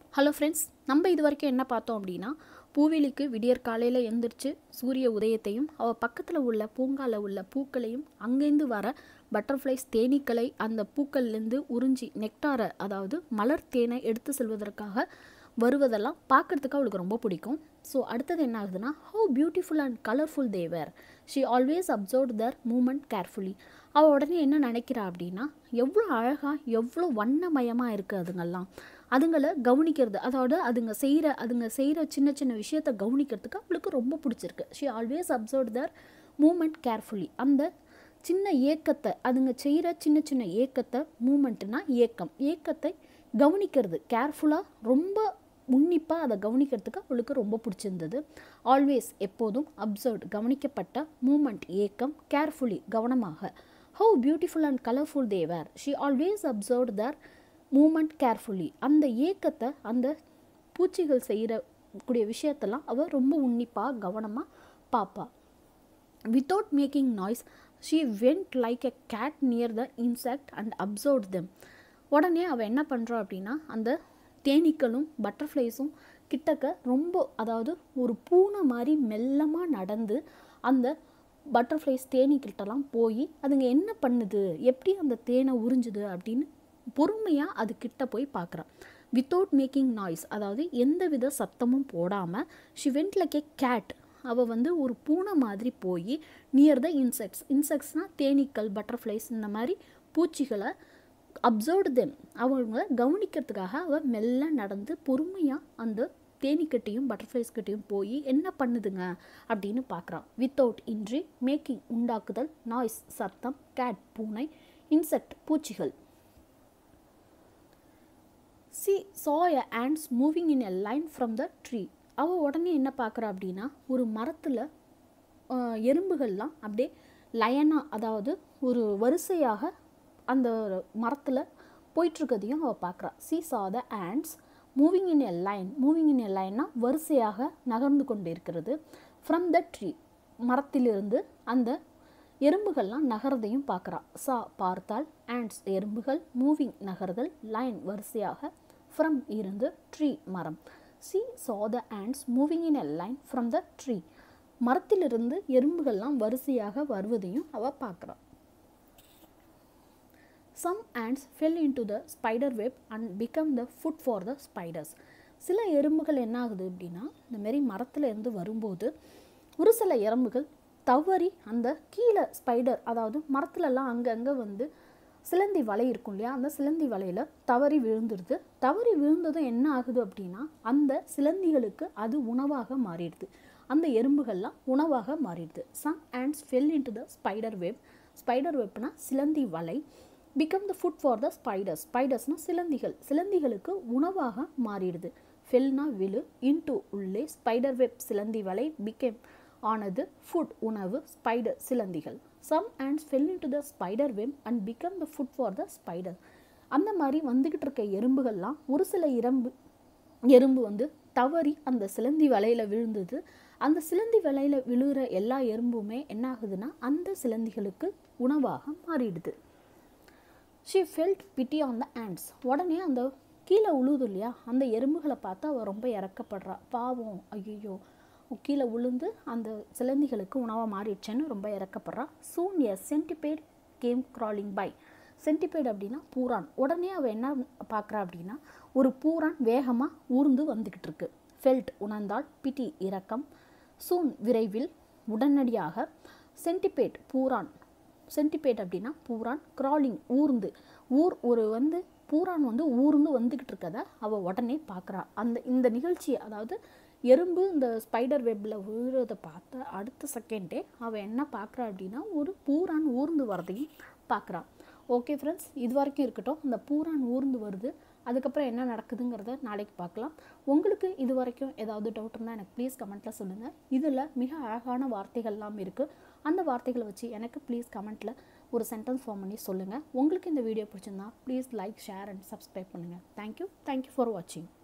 hello friends நம்ம இது வரைக்கும் என்ன பார்த்தோம் அப்படின்னா பூவிலிக்கு விடியற் காலையில் எந்திரிச்சு சூரிய உதயத்தையும் அவள் பக்கத்தில் உள்ள பூங்கால உள்ள பூக்களையும் அங்கேருந்து வர பட்டர்ஃப்ளைஸ் தேனீக்களை அந்த பூக்கள்லேருந்து உறிஞ்சி நெக்டாரை அதாவது மலர் தேனை எடுத்து செல்வதற்காக வருவதெல்லாம் பார்க்கறதுக்கு அவளுக்கு ரொம்ப பிடிக்கும் ஸோ அடுத்தது என்ன ஆகுதுன்னா how beautiful and colourful they were she always observe their movement carefully அவள் உடனே என்ன நினைக்கிறா அப்படின்னா எவ்வளோ அழகாக எவ்வளோ வண்ணமயமாக இருக்குது அதுங்கெல்லாம் அதுங்களை கவனிக்கிறது அதோட அதுங்க செய்கிற அதுங்க செய்கிற சின்ன சின்ன விஷயத்தை கவனிக்கிறதுக்கு அவளுக்கு ரொம்ப பிடிச்சிருக்கு she always observe their movement carefully அந்த சின்ன ஏக்கத்தை அதுங்க செய்கிற சின்ன சின்ன ஏக்கத்தை மூமெண்ட்னா ஏக்கம் ஏக்கத்தை கவனிக்கிறது கேர்ஃபுல்லாக ரொம்ப உன்னிப்பாக அதை கவனிக்கிறதுக்கு அவளுக்கு ரொம்ப பிடிச்சிருந்தது ஆல்வேஸ் எப்போதும் அப்சர்வ்ட் கவனிக்கப்பட்ட மூமெண்ட் ஏக்கம் கேர்ஃபுல்லி கவனமாக how beautiful and colourful they were she always observed their movement carefully அந்த ஏக்கத்தை அந்த பூச்சிகள் செய்கிற கூடிய விஷயத்தெல்லாம் அவள் ரொம்ப உன்னிப்பாக கவனமாக பார்ப்பா without making noise she went like a cat near the insect and observe them உடனே அவள் என்ன பண்ணுறா அப்படின்னா அந்த தேனீக்களும் பட்டர்ஃப்ளைஸும் கிட்டக்க ரொம்ப அதாவது ஒரு பூனை மாதிரி மெல்லமாக நடந்து அந்த பட்டர்ஃப்ளைஸ் தேனீக்கிட்டலாம் போய் அதுங்க என்ன பண்ணுது எப்படி அந்த தேனை உறிஞ்சுது அப்படின்னு பொறுமையாக அது கிட்ட போய் பார்க்குறான் வித்தவுட் மேக்கிங் நாய்ஸ் அதாவது எந்தவித சத்தமும் போடாமல் she went like a cat அவள் வந்து ஒரு பூனை மாதிரி போய் நியர் த இன்செக்ட்ஸ் இன்செக்ட்ஸ்னால் தேனீக்கள் பட்டர்ஃப்ளைஸ் இந்த மாதிரி பூச்சிகளை அப்சர்வ்டு தெம் அவங்க கவனிக்கிறதுக்காக அவள் மெல்ல நடந்து பொறுமையாக அந்த தேனீக்கிட்டையும் பட்டர்ஃப்ளைஸ்கிட்டையும் போய் என்ன பண்ணுதுங்க அப்படின்னு பார்க்குறான் வித்தவுட் இன்றி மேக்கிங் உண்டாக்குதல் நாய்ஸ் சத்தம் கேட் பூனை இன்செக்ட் பூச்சிகள் she saw a ants moving in a line from the tree அவள் உடனே என்ன பார்க்குறா அப்படின்னா ஒரு மரத்தில் எறும்புகள்லாம் அப்படியே லயனாக அதாவது ஒரு வரிசையாக அந்த மரத்தில் போயிட்டுருக்கதையும் அவள் பார்க்குறா she saw the ants moving in a line moving in a லைன்னா வரிசையாக நகர்ந்து கொண்டு இருக்கிறது ஃப்ரம் த ட்ரீ மரத்திலிருந்து அந்த எறும்புகள்லாம் நகரதையும் பார்க்குறா சா பார்த்தால் ants எறும்புகள் மூவிங் நகர்தல் லைன் வரிசையாக ஃப்ரம் இருந்து ட்ரீ மரம் she saw the ants moving in a line from the tree மரத்திலிருந்து எறும்புகள்லாம் வரிசையாக வருவதையும் அவள் பார்க்குறா some ants fell into the spider web and become the food for the spiders சில எறும்புகள் என்ன ஆகுது அப்படின்னா இந்த மாதிரி மரத்துல இருந்து வரும்போது ஒரு சில எறும்புகள் தவறி அந்த கீழே ஸ்பைடர் அதாவது மரத்துலலாம் அங்கங்கே வந்து சிலந்தி வலை இருக்கும் இல்லையா அந்த சிலந்தி வலையில் தவறி விழுந்துருது தவறி விழுந்ததும் என்ன ஆகுது அப்படின்னா அந்த சிலந்திகளுக்கு அது உணவாக மாறிடுது அந்த எறும்புகள்லாம் உணவாக மாறிடுது some ants fell into the spider web spider வெப்னா சிலந்தி வலை become the food for the spiders ஸ்பைடர்ஸ்னால் சிலந்திகள் சிலந்திகளுக்கு உணவாக மாறிடுது ஃபெல்னா விழு இன்டு உள்ளே ஸ்பைடர் வெப் சிலந்தி வலை பிகேம் ஆனது ஃபுட் உணவு ஸ்பைடர் சிலந்திகள் some ants fell into the spider web and become the food for the spider அந்த மாதிரி வந்துக்கிட்டு இருக்க எறும்புகள்லாம் ஒரு சில எறும்பு எறும்பு வந்து தவறி அந்த சிலந்தி வலையில் விழுந்தது அந்த சிலந்தி வலையில் விழுகிற எல்லா எறும்புமே என்ன ஆகுதுன்னா அந்த சிலந்திகளுக்கு உணவாக மாறிடுது she felt pity on the ants உடனே அந்த கீழே உழுது இல்லையா அந்த எறும்புகளை பார்த்து அவள் ரொம்ப இறக்கப்படுறா பாவம் ஐயோ கீழே உளுந்து அந்த சிலந்திகளுக்கு உணவாக மாறிடுச்சேன்னு ரொம்ப இறக்கப்படுறா soon a centipede came crawling by centipede அப்படின்னா பூரான் உடனே அவள் என்ன பார்க்குறா அப்படின்னா ஒரு பூரான் வேகமாக ஊர்ந்து வந்துக்கிட்டு இருக்கு ஃபெல்ட் உணர்ந்தால் பிட்டி இரக்கம் சூன் விரைவில் உடனடியாக சென்டிபேட் பூரான் சென்டிபேட் அப்படின்னா பூரான் கிராலிங் ஊர்ந்து ஊர் ஒரு வந்து பூரான் வந்து ஊர்ந்து வந்துக்கிட்டு இருக்கதை அவள் உடனே பார்க்குறா அந்த இந்த நிகழ்ச்சி அதாவது எறும்பு இந்த ஸ்பைடர் வெப்பில் விழுறதை பார்த்த அடுத்த செகண்டே அவள் என்ன பார்க்குறா அப்படின்னா ஒரு பூரான் ஊர்ந்து வரதையும் பார்க்குறா ஓகே ஃப்ரெண்ட்ஸ் இது வரைக்கும் இருக்கட்டும் அந்த பூரான் ஊர்ந்து வருது அதுக்கப்புறம் என்ன நடக்குதுங்கிறத நாளைக்கு பார்க்கலாம் உங்களுக்கு இது வரைக்கும் ஏதாவது டவுட் இருந்தால் எனக்கு ப்ளீஸ் கமெண்ட்டில் சொல்லுங்கள் இதில் மிக அழகான வார்த்தைகள்லாம் இருக்குது அந்த வார்த்தைகளை வச்சு எனக்கு ப்ளீஸ் கமெண்ட்டில் ஒரு சென்டென்ஸ் ஃபார்ம் பண்ணி சொல்லுங்கள் உங்களுக்கு இந்த வீடியோ பிடிச்சிருந்தா please like share and subscribe பண்ணுங்கள் தேங்க்யூ தேங்க்யூ ஃபார் வாட்சிங்